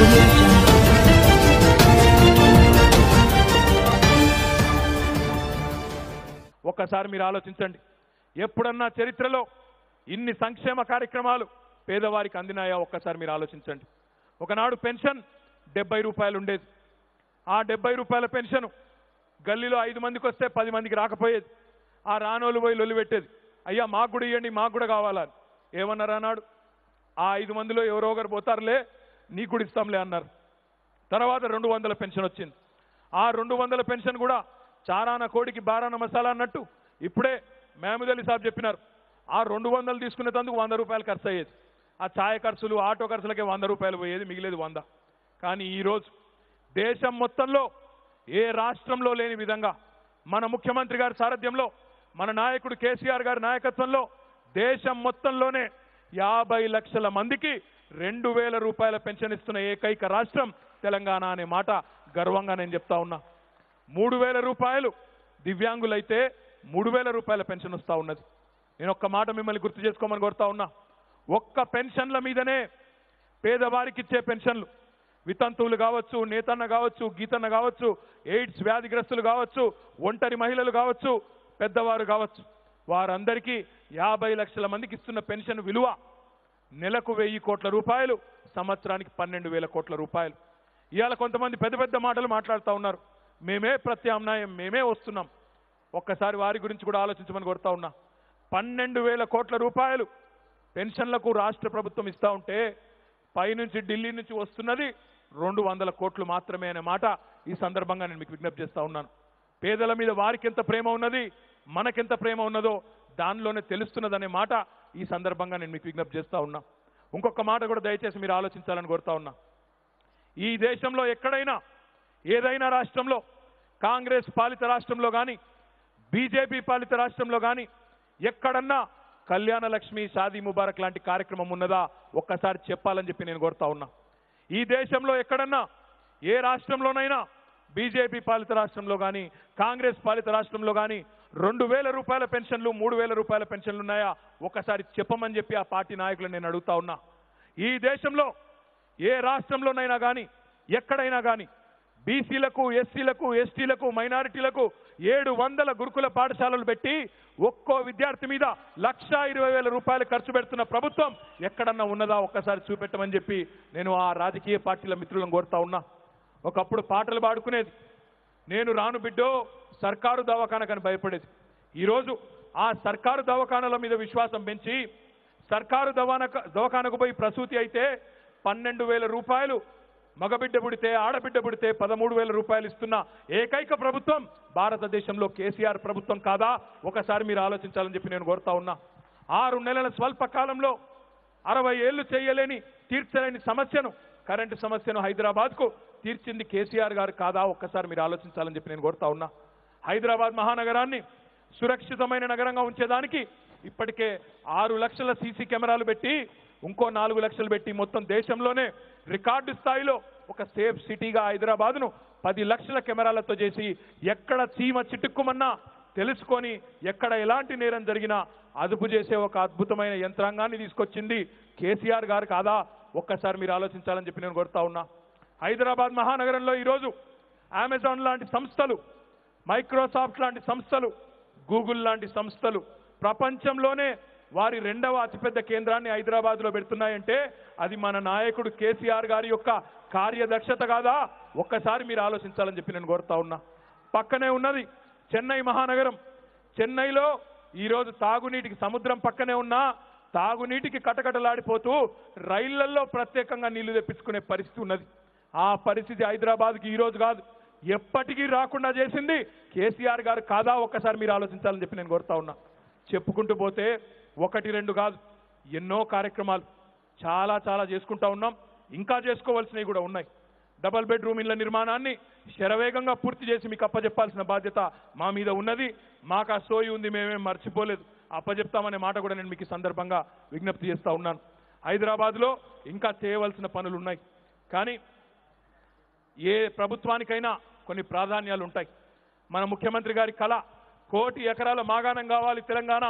audio jungle. ఒక్కసారి మీరు ఆలోచించండి ఎప్పుడన్నా చరిత్రలో ఇన్ని సంక్షేమ కార్యక్రమాలు పేదవారికి అందినాయా ఒక్కసారి మీరు ఆలోచించండి ఒకనాడు పెన్షన్ డెబ్బై రూపాయలు ఉండేది ఆ డెబ్బై రూపాయల పెన్షన్ గల్లీలో ఐదు మందికి వస్తే పది మందికి రాకపోయేది ఆ రానోళ్ళు పోయి లొల్లి పెట్టేది అయ్యా మాకు కూడా ఇవ్వండి మాకు కూడా కావాలని ఏమన్నారు అన్నాడు ఆ ఐదు మందిలో ఎవరో ఒకరు పోతారులే నీకు కూడా ఇస్తాంలే అన్నారు తర్వాత రెండు వందల పెన్షన్ వచ్చింది ఆ రెండు వందల పెన్షన్ కూడా చారాన కోడికి బారాన మసాలా అన్నట్టు ఇప్పుడే మహమూద్ అలీ సాబ్ చెప్పినారు ఆ రెండు వందలు తీసుకునేందుకు వంద రూపాయలు ఖర్చు అయ్యేది ఆ ఛాయ ఖర్చులు ఆటో ఖర్చులకే వంద రూపాయలు పోయేది మిగిలేదు వంద కానీ ఈరోజు దేశం మొత్తంలో ఏ రాష్ట్రంలో లేని విధంగా మన ముఖ్యమంత్రి గారి సారథ్యంలో మన నాయకుడు కేసీఆర్ గారి నాయకత్వంలో దేశం మొత్తంలోనే యాభై లక్షల మందికి రెండు వేల రూపాయల పెన్షన్ ఇస్తున్న ఏకైక రాష్ట్రం తెలంగాణ అనే మాట గర్వంగా నేను చెప్తా ఉన్నా మూడు వేల రూపాయలు దివ్యాంగులైతే మూడు వేల రూపాయల పెన్షన్ వస్తా ఉన్నది నేను ఒక్క మాట మిమ్మల్ని గుర్తు చేసుకోమని కోరుతా ఉన్నా ఒక్క పెన్షన్ల మీదనే పేదవారికి ఇచ్చే పెన్షన్లు వితంతువులు కావచ్చు నేతన్న కావచ్చు గీతన్న కావచ్చు ఎయిడ్స్ వ్యాధిగ్రస్తులు కావచ్చు ఒంటరి మహిళలు కావచ్చు పెద్దవారు కావచ్చు వారందరికీ యాభై లక్షల మందికి ఇస్తున్న పెన్షన్ విలువ నెలకు వెయ్యి కోట్ల రూపాయలు సంవత్సరానికి పన్నెండు వేల కోట్ల రూపాయలు ఇవాళ కొంతమంది పెద్ద పెద్ద మాటలు మాట్లాడుతూ ఉన్నారు మేమే ప్రత్యామ్నాయం మేమే వస్తున్నాం ఒక్కసారి వారి గురించి కూడా ఆలోచించమని కోరుతా ఉన్నా పన్నెండు వేల కోట్ల రూపాయలు పెన్షన్లకు రాష్ట్ర ప్రభుత్వం ఇస్తా ఉంటే పైనుంచి ఢిల్లీ నుంచి వస్తున్నది రెండు వందల కోట్లు మాత్రమే అనే మాట ఈ సందర్భంగా నేను మీకు విజ్ఞప్తి చేస్తా ఉన్నాను పేదల మీద వారికి ఎంత ప్రేమ ఉన్నది మనకెంత ప్రేమ ఉన్నదో దానిలోనే తెలుస్తున్నదనే మాట ఈ సందర్భంగా నేను మీకు విజ్ఞప్తి చేస్తా ఉన్నా ఇంకొక మాట కూడా దయచేసి మీరు ఆలోచించాలని కోరుతా ఉన్నా ఈ దేశంలో ఎక్కడైనా ఏదైనా రాష్ట్రంలో కాంగ్రెస్ పాలిత రాష్ట్రంలో కానీ బీజేపీ పాలిత రాష్ట్రంలో కానీ ఎక్కడన్నా కళ్యాణ లక్ష్మి షాదీ ముబారక్ లాంటి కార్యక్రమం ఉన్నదా ఒక్కసారి చెప్పాలని చెప్పి నేను కోరుతా ఉన్నా ఈ దేశంలో ఎక్కడన్నా ఏ రాష్ట్రంలోనైనా బీజేపీ పాలిత రాష్ట్రంలో కానీ కాంగ్రెస్ పాలిత రాష్ట్రంలో కానీ రెండు వేల రూపాయల పెన్షన్లు మూడు వేల రూపాయల పెన్షన్లు ఉన్నాయా ఒకసారి చెప్పమని చెప్పి ఆ పార్టీ నాయకులు నేను అడుగుతా ఉన్నా ఈ దేశంలో ఏ రాష్ట్రంలోనైనా కానీ ఎక్కడైనా కానీ బీసీలకు ఎస్సీలకు ఎస్టీలకు మైనారిటీలకు ఏడు వందల గురుకుల పాఠశాలలు పెట్టి ఒక్కో విద్యార్థి మీద లక్ష ఇరవై వేల రూపాయలు ఖర్చు పెడుతున్న ప్రభుత్వం ఎక్కడన్నా ఉన్నదా ఒక్కసారి చూపెట్టమని చెప్పి నేను ఆ రాజకీయ పార్టీల మిత్రులను కోరుతా ఉన్నా ఒకప్పుడు పాటలు పాడుకునేది నేను రాను బిడ్డో సర్కారు దవాఖానకని భయపడేది ఈరోజు ఆ సర్కారు దవాఖానల మీద విశ్వాసం పెంచి సర్కారు దవానక దవాఖానకు పోయి ప్రసూతి అయితే పన్నెండు వేల రూపాయలు మగబిడ్డ పుడితే ఆడబిడ్డ పుడితే పదమూడు వేల రూపాయలు ఇస్తున్న ఏకైక ప్రభుత్వం భారతదేశంలో కేసీఆర్ ప్రభుత్వం కాదా ఒకసారి మీరు ఆలోచించాలని చెప్పి నేను కోరుతా ఉన్నా ఆరు నెలల స్వల్ప కాలంలో అరవై ఏళ్లు చేయలేని తీర్చలేని సమస్యను కరెంటు సమస్యను హైదరాబాద్కు తీర్చింది కేసీఆర్ గారు కాదా ఒక్కసారి మీరు ఆలోచించాలని చెప్పి నేను కోరుతా ఉన్నా హైదరాబాద్ మహానగరాన్ని సురక్షితమైన నగరంగా ఉంచేదానికి ఇప్పటికే ఆరు లక్షల సీసీ కెమెరాలు పెట్టి ఇంకో నాలుగు లక్షలు పెట్టి మొత్తం దేశంలోనే రికార్డు స్థాయిలో ఒక సేఫ్ సిటీగా హైదరాబాద్ను పది లక్షల కెమెరాలతో చేసి ఎక్కడ చీమ చిటుక్కుమన్నా తెలుసుకొని ఎక్కడ ఎలాంటి నేరం జరిగినా అదుపు చేసే ఒక అద్భుతమైన యంత్రాంగాన్ని తీసుకొచ్చింది కేసీఆర్ గారు కాదా ఒక్కసారి మీరు ఆలోచించాలని చెప్పి నేను కోరుతా ఉన్నా హైదరాబాద్ మహానగరంలో ఈరోజు అమెజాన్ లాంటి సంస్థలు మైక్రోసాఫ్ట్ లాంటి సంస్థలు గూగుల్ లాంటి సంస్థలు ప్రపంచంలోనే వారి రెండవ అతిపెద్ద కేంద్రాన్ని హైదరాబాద్లో పెడుతున్నాయంటే అది మన నాయకుడు కేసీఆర్ గారి యొక్క కార్యదక్షత కాదా ఒక్కసారి మీరు ఆలోచించాలని చెప్పి నేను కోరుతా ఉన్నా పక్కనే ఉన్నది చెన్నై మహానగరం చెన్నైలో ఈరోజు తాగునీటికి సముద్రం పక్కనే ఉన్నా తాగునీటికి కటకటలాడిపోతూ రైళ్లల్లో ప్రత్యేకంగా నీళ్లు తెప్పించుకునే పరిస్థితి ఉన్నది ఆ పరిస్థితి హైదరాబాద్కి ఈ రోజు కాదు ఎప్పటికీ రాకుండా చేసింది కేసీఆర్ గారు కాదా ఒక్కసారి మీరు ఆలోచించాలని చెప్పి నేను కోరుతా ఉన్నా చెప్పుకుంటూ పోతే ఒకటి రెండు కాదు ఎన్నో కార్యక్రమాలు చాలా చాలా చేసుకుంటా ఉన్నాం ఇంకా చేసుకోవాల్సినవి కూడా ఉన్నాయి డబల్ బెడ్రూమ్ ఇళ్ల నిర్మాణాన్ని శరవేగంగా పూర్తి చేసి మీకు అప్పజెప్పాల్సిన బాధ్యత మా మీద ఉన్నది మాకు ఆ సోయి ఉంది మేమేం మర్చిపోలేదు అప్పజెప్తామనే మాట కూడా నేను మీకు ఈ సందర్భంగా విజ్ఞప్తి చేస్తా ఉన్నాను హైదరాబాద్లో ఇంకా చేయవలసిన పనులు ఉన్నాయి కానీ ఏ ప్రభుత్వానికైనా కొన్ని ప్రాధాన్యాలు ఉంటాయి మన ముఖ్యమంత్రి గారి కళ కోటి ఎకరాల మాగాణం కావాలి తెలంగాణ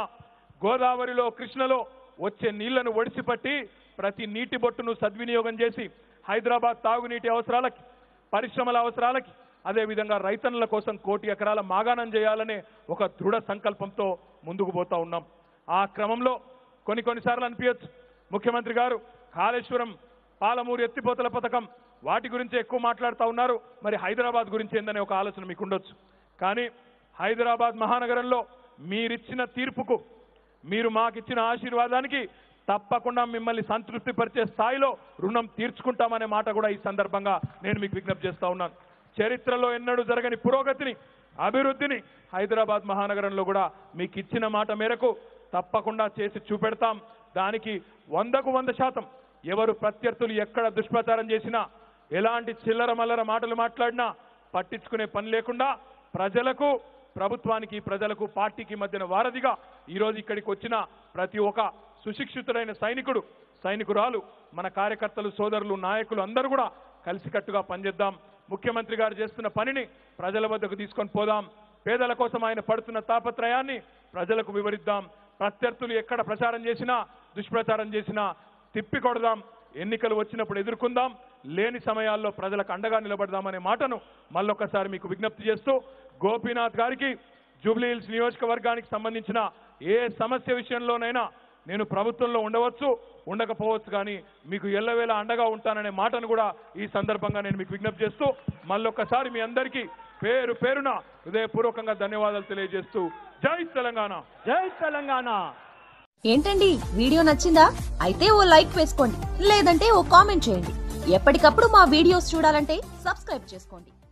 గోదావరిలో కృష్ణలో వచ్చే నీళ్లను ఒడిసిపట్టి ప్రతి నీటి బొట్టును సద్వినియోగం చేసి హైదరాబాద్ తాగునీటి అవసరాలకి పరిశ్రమల అవసరాలకి అదేవిధంగా రైతన్నుల కోసం కోటి ఎకరాల మాగాణం చేయాలనే ఒక దృఢ సంకల్పంతో ముందుకు పోతా ఉన్నాం ఆ క్రమంలో కొన్ని కొన్నిసార్లు అనిపించచ్చు ముఖ్యమంత్రి గారు కాళేశ్వరం పాలమూరు ఎత్తిపోతల పథకం వాటి గురించి ఎక్కువ మాట్లాడుతూ ఉన్నారు మరి హైదరాబాద్ గురించి ఏందనే ఒక ఆలోచన మీకు ఉండొచ్చు కానీ హైదరాబాద్ మహానగరంలో మీరిచ్చిన తీర్పుకు మీరు మాకిచ్చిన ఆశీర్వాదానికి తప్పకుండా మిమ్మల్ని సంతృప్తిపరిచే స్థాయిలో రుణం తీర్చుకుంటామనే మాట కూడా ఈ సందర్భంగా నేను మీకు విజ్ఞప్తి చేస్తా ఉన్నాను చరిత్రలో ఎన్నడూ జరగని పురోగతిని అభివృద్ధిని హైదరాబాద్ మహానగరంలో కూడా మీకు ఇచ్చిన మాట మేరకు తప్పకుండా చేసి చూపెడతాం దానికి వందకు వంద శాతం ఎవరు ప్రత్యర్థులు ఎక్కడ దుష్ప్రచారం చేసినా ఎలాంటి చిల్లర మల్లర మాటలు మాట్లాడినా పట్టించుకునే పని లేకుండా ప్రజలకు ప్రభుత్వానికి ప్రజలకు పార్టీకి మధ్యన వారధిగా ఈరోజు ఇక్కడికి వచ్చిన ప్రతి ఒక్క సుశిక్షితుడైన సైనికుడు సైనికురాలు మన కార్యకర్తలు సోదరులు నాయకులు అందరూ కూడా కలిసికట్టుగా పనిచేద్దాం ముఖ్యమంత్రి గారు చేస్తున్న పనిని ప్రజల వద్దకు తీసుకొని పోదాం పేదల కోసం ఆయన పడుతున్న తాపత్రయాన్ని ప్రజలకు వివరిద్దాం ప్రత్యర్థులు ఎక్కడ ప్రచారం చేసినా దుష్ప్రచారం చేసినా తిప్పి కొడదాం ఎన్నికలు వచ్చినప్పుడు ఎదుర్కొందాం లేని సమయాల్లో ప్రజలకు అండగా నిలబడదామనే మాటను మళ్ళొక్కసారి మీకు విజ్ఞప్తి చేస్తూ గోపీనాథ్ గారికి జూబ్లీ హిల్స్ నియోజకవర్గానికి సంబంధించిన ఏ సమస్య విషయంలోనైనా నేను ప్రభుత్వంలో ఉండవచ్చు ఉండకపోవచ్చు కానీ మీకు ఎల్లవేళ అండగా ఉంటాననే మాటను కూడా ఈ సందర్భంగా నేను మీకు విజ్ఞప్తి చేస్తూ మళ్ళొక్కసారి మీ అందరికీ పేరు పేరున హృదయపూర్వకంగా ధన్యవాదాలు తెలియజేస్తూ జై తెలంగాణ జై తెలంగాణ ఏంటండి వీడియో నచ్చిందా అయితే ఓ లైక్ వేసుకోండి లేదంటే ఓ కామెంట్ చేయండి ఎప్పటికప్పుడు మా వీడియోస్ చూడాలంటే సబ్స్క్రైబ్ చేసుకోండి